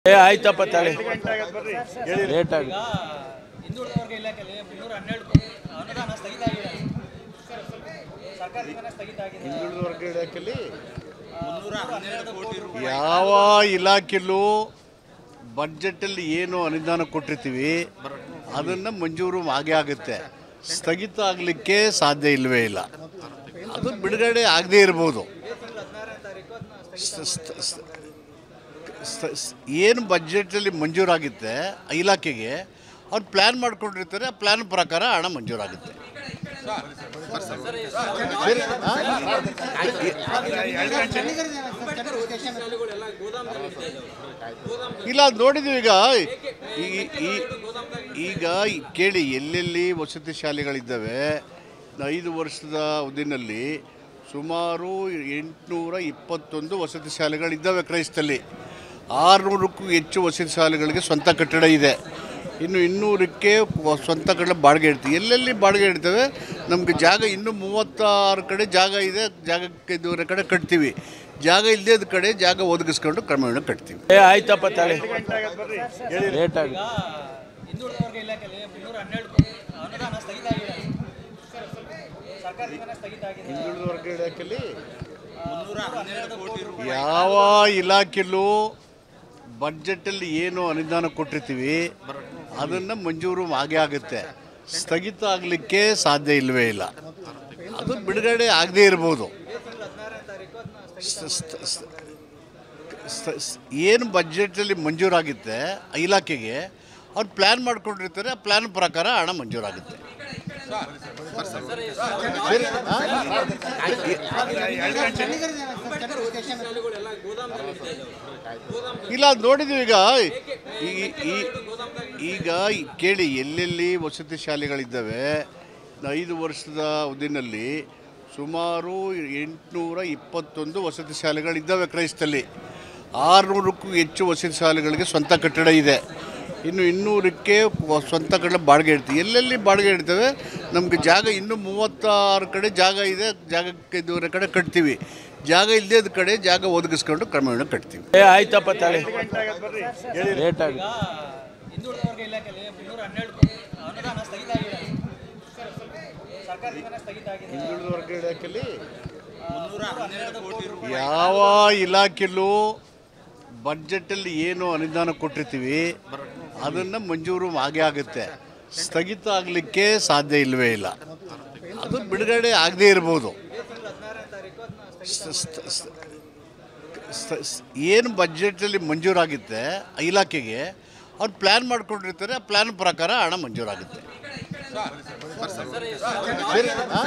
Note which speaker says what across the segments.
Speaker 1: ಏ ಆಯ್ತಪ್ಪ ತಾಳಿ ಲೇಟ್ ಆಗಿ
Speaker 2: ಹಿಂದುಳಿದ ವರ್ಗ ಇಲಾಖೆಯಲ್ಲಿ ಮುನ್ನೂರ ಹನ್ನೆರಡು ಅನುದಾನ ಸ್ಥಗಿತ ಆಗಿದೆ ಸರ್ಕಾರದಿಂದ ಸ್ಥಗಿತ ಆಗಿದೆ
Speaker 3: ಹಿಂದುಳಿದ ವರ್ಗ ಇಲಾಖೆಯಲ್ಲಿ
Speaker 2: ಮುನ್ನೂರ ಹನ್ನೆರಡು ಕೋಟಿ ರೂಪಾಯಿ
Speaker 3: ಯಾವ ಇಲಾಖೆಲ್ಲೂ ಬಡ್ಜೆಟಲ್ಲಿ ಏನು ಅನುದಾನ ಕೊಟ್ಟಿರ್ತೀವಿ ಅದನ್ನು ಮಂಜೂರು ಆಗೇ ಆಗುತ್ತೆ ಸ್ಥಗಿತ ಆಗಲಿಕ್ಕೆ ಸಾಧ್ಯ ಇಲ್ಲವೇ ಇಲ್ಲ ಅದು ಬಿಡುಗಡೆ ಆಗದೇ ಇರ್ಬೋದು ಸ- ಸ- ಸ- ಸ- ಸ- ಏನು ಬಡ್ಜೆಟಲ್ಲಿ ಮಂಜೂರಾಗುತ್ತೆ ಆ ಇಲಾಖೆಗೆ ಅವ್ರು ಪ್ಲ್ಯಾನ್ ಮಾಡ್ಕೊಂಡಿರ್ತಾರೆ ಆ ಪ್ಲ್ಯಾನ್ ಪ್ರಕಾರ ಹಣ ಮಂಜೂರಾಗುತ್ತೆ ಬೇರೆ- ಆ? ಇಲ್ಲ ಅದ್ ನೋಡಿದ್ವಿ ಈಗ ಈ- ಈ- ಈಗ ಈ ಕೇಳಿ ಎಲ್ಲೆಲ್ಲಿ ವಸತಿ ಶಾಲೆಗಳಿದ್ದಾವೆ ಐದು ವರ್ಷದ ಅವಧಿನಲ್ಲಿ ಸುಮಾರು ಎಂಟುನೂರ ಇಪ್ಪತ್ತೊಂದು ವಸತಿ ಶಾಲೆಗಳಿದ್ದಾವೆ ಕ್ರೈಸ್ತಲ್ಲಿ ಆರುನೂರಕ್ಕೂ ಹೆಚ್ಚು ವಸತಿ ಶಾಲೆಗಳಿಗೆ ಸ್ವಂತ ಕಟ್ಟಡ ಇದೆ ಇನ್ನು ಇನ್ನೂರಕ್ಕೆ ವ- ಸ್ವಂತ ಕಟ್ಟಡ ಬಾಡಿಗೆ ಇಡ್ತೀವಿ ಎಲ್ಲೆಲ್ಲಿ ಬಾಡಿಗೆ ಇಡ್ತೇವೆ ನಮಗೆ ಜಾಗ ಇನ್ನೂ ಮೂವತ್ತಾರು ಕಡೆ ಜಾಗ ಇದೆ ಜಾಗಕ್ಕೆ ದೂರ ಕಡೆ ಕಟ್ತೀವಿ ಜಾಗ ಇಲ್ಲದೇ ಕಡೆ ಜಾಗ ಒದಗಿಸ್ಕೊಂಡು ಕ್ರಮೇಣ ಕಟ್ತೀವಿ
Speaker 1: ಏ ಆಯ್ತಪ್ಪ ತಾಳಿ ಲೇಟ್ ಆಗಿ
Speaker 2: ಹಿಂದುಳಿದ ವರ್ಗ ಇಲಾಖೆಯಲ್ಲಿ ಮುನ್ನೂರ ಹನ್ನೆರಡು ಅನುದಾನ ಸ್ಥಗಿತ ಆಗಿದೆ ಸರ್ಕಾರದಿಂದ ಸ್ಥಗಿತ ಆಗಿದೆ
Speaker 3: ಹಿಂದುಳಿದ ವರ್ಗ ಇಲಾಖೆಯಲ್ಲಿ
Speaker 2: ಮುನ್ನೂರ ಹನ್ನೆರಡು ಕೋಟಿ ರೂಪಾಯಿ
Speaker 3: ಯಾವ ಇಲಾಖೆಲ್ಲೂ ಬಡ್ಜೆಟಲ್ಲಿ ಏನು ಅನುದಾನ ಕೊಟ್ಟಿರ್ತೀವಿ ಅದನ್ನು ಮಂಜೂರು ಆಗೇ ಆಗುತ್ತೆ ಸ್ಥಗಿತ ಆಗಲಿಕ್ಕೆ ಸಾಧ್ಯ ಇಲ್ಲವೇ ಇಲ್ಲ ಅದು ಬಿಡುಗಡೆ ಆಗದೇ ಇರ್ಬೋದು ಸ- ಸ- ಸ- ಸ- ಸ- ಏನು ಬಡ್ಜೆಟಲ್ಲಿ ಮಂಜೂರಾಗುತ್ತೆ ಆ ಇಲಾಖೆಗೆ ಅವ್ರು ಪ್ಲ್ಯಾನ್ ಮಾಡ್ಕೊಂಡಿರ್ತಾರೆ ಆ ಪ್ಲ್ಯಾನ್ ಪ್ರಕಾರ ಹಣ ಮಂಜೂರಾಗುತ್ತೆ ಬೇರೆ- ಆ? ಇಲ್ಲ ಅದ್ ನೋಡಿದ್ವಿ ಈಗ ಈ- ಈ- ಈಗ ಈ ಕೇಳಿ ಎಲ್ಲೆಲ್ಲಿ ವಸತಿ ಶಾಲೆಗಳಿದ್ದಾವೆ ಐದು ವರ್ಷದ ಅವಧಿನಲ್ಲಿ ಸುಮಾರು ಎಂಟುನೂರ ಇಪ್ಪತ್ತೊಂದು ವಸತಿ ಶಾಲೆಗಳಿದ್ದಾವೆ ಕ್ರೈಸ್ತಲ್ಲಿ ಆರುನೂರಕ್ಕೂ ಹೆಚ್ಚು ವಸತಿ ಶಾಲೆಗಳಿಗೆ ಸ್ವಂತ ಕಟ್ಟಡ ಇದೆ ಇನ್ನು ಇನ್ನೂರಕ್ಕೆ ವ- ಸ್ವಂತ ಕಟ್ಟಡ ಬಾಡಿಗೆ ಇಡ್ತೀವಿ ಎಲ್ಲೆಲ್ಲಿ ಬಾಡಿಗೆ ಇಡ್ತೇವೆ ನಮಗೆ ಜಾಗ ಇನ್ನೂ ಮೂವತ್ತಾರು ಕಡೆ ಜಾಗ ಇದೆ ಜಾಗಕ್ಕೆ ದೂರ ಕಡೆ ಕಟ್ತೀವಿ ಜಾಗ ಇಲ್ಲದೇ ಕಡೆ ಜಾಗ ಒದಗಿಸ್ಕೊಂಡು ಕ್ರಮೇಣ ಕಟ್ತೀವಿ
Speaker 1: ಏ ಆಯ್ತಪ್ಪ ತಾಳಿ ಲೇಟ್ ಆಗಿ
Speaker 2: ಹಿಂದುಳಿದ ವರ್ಗ ಇಲಾಖೆಯಲ್ಲಿ ಮುನ್ನೂರ ಹನ್ನೆರಡು ಅನುದಾನ ಸ್ಥಗಿತ ಆಗಿದೆ ಸರ್ಕಾರದಿಂದ ಸ್ಥಗಿತ ಆಗಿದೆ
Speaker 3: ಹಿಂದುಳಿದ ವರ್ಗ ಇಲಾಖೆಯಲ್ಲಿ
Speaker 2: ಮುನ್ನೂರ ಹನ್ನೆರಡು ಕೋಟಿ ರೂಪಾಯಿ
Speaker 3: ಯಾವ ಇಲಾಖೆಲ್ಲೂ ಬಡ್ಜೆಟಲ್ಲಿ ಏನು ಅನುದಾನ ಕೊಟ್ಟಿರ್ತೀವಿ ಅದನ್ನು ಮಂಜೂರು ಆಗೇ ಆಗುತ್ತೆ ಸ್ಥಗಿತ ಆಗಲಿಕ್ಕೆ ಸಾಧ್ಯ ಇಲ್ಲವೇ ಇಲ್ಲ ಅದು ಬಿಡುಗಡೆ ಆಗದೇ ಇರ್ಬೋದು ಸ- ಸ- ಸ- ಸ- ಸ- ಏನು ಬಡ್ಜೆಟಲ್ಲಿ ಮಂಜೂರಾಗುತ್ತೆ ಆ ಇಲಾಖೆಗೆ ಅವ್ರು ಪ್ಲ್ಯಾನ್ ಮಾಡ್ಕೊಂಡಿರ್ತಾರೆ ಆ ಪ್ಲ್ಯಾನ್ ಪ್ರಕಾರ ಹಣ ಮಂಜೂರಾಗುತ್ತೆ ಬೇರೆ- ಆ?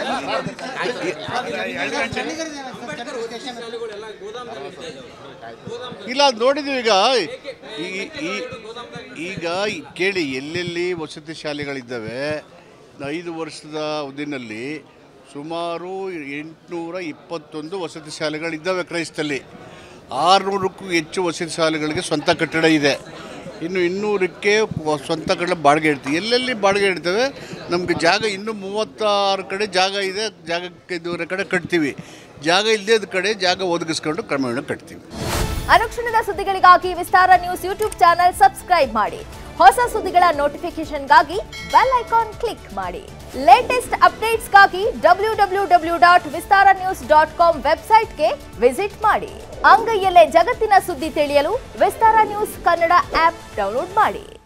Speaker 3: ಇಲ್ಲ ಅದ್ ನೋಡಿದ್ವಿ ಈಗ ಈ- ಈ- ಈಗ ಈ ಕೇಳಿ ಎಲ್ಲೆಲ್ಲಿ ವಸತಿ ಶಾಲೆಗಳಿದ್ದಾವೆ ಐದು ವರ್ಷದ ಅವಧಿನಲ್ಲಿ ಸುಮಾರು ಎಂಟುನೂರ ಇಪ್ಪತ್ತೊಂದು ವಸತಿ ಶಾಲೆಗಳಿದ್ದಾವೆ ಕ್ರೈಸ್ತಲ್ಲಿ ಆರುನೂರಕ್ಕೂ ಹೆಚ್ಚು ವಸತಿ ಶಾಲೆಗಳಿಗೆ ಸ್ವಂತ ಕಟ್ಟಡ ಇದೆ ಇನ್ನು ಇನ್ನೂರಕ್ಕೆ ವ- ಸ್ವಂತ ಕಟ್ಟಡ ಬಾಡಿಗೆ ಇಡ್ತೀವಿ ಎಲ್ಲೆಲ್ಲಿ ಬಾಡಿಗೆ ಇಡ್ತೇವೆ ನಮಗೆ ಜಾಗ ಇನ್ನೂ ಮೂವತ್ತಾರು ಕಡೆ ಜಾಗ ಇದೆ ಜಾಗಕ್ಕೆ ದೂರ ಕಡೆ ಕಟ್ತೀವಿ ಜಾಗ ಇಲ್ಲದೇ ಕಡೆ ಜಾಗ ಒದಗಿಸ್ಕೊಂಡು ಕ್ರಮೇಣ ಕಟ್ತೀವಿ
Speaker 4: ಅನುಕ್ಷಣದ ಸುದ್ದಿಗಳಿಗಾಗಿ Vistara news YouTube channel subscribe ಮಾಡಿ ಹೊಸ ಸುದ್ದಿಗಳ ನೋಟಿಫಿಕೇಶನ್ಗಾಗಿ ಬೆಲ್ ಐಕಾನ್ ಕ್ಲಿಕ್ ಮಾಡಿ ಲೇಟೆಸ್ಟ್ ಅಪ್ಡೇಟ್ಸ್ಗಾಗಿ W W W dot Vistara news dot com ವೆಬ್ಸೈಟ್ಗೆ ವಿಸಿಟ್ ಮಾಡಿ ಅಂಗೈಯಲ್ಲೇ ಜಗತ್ತಿನ ಸುದ್ದಿ ತಿಳಿಯಲು Vistara news Kannada app download ಮಾಡಿ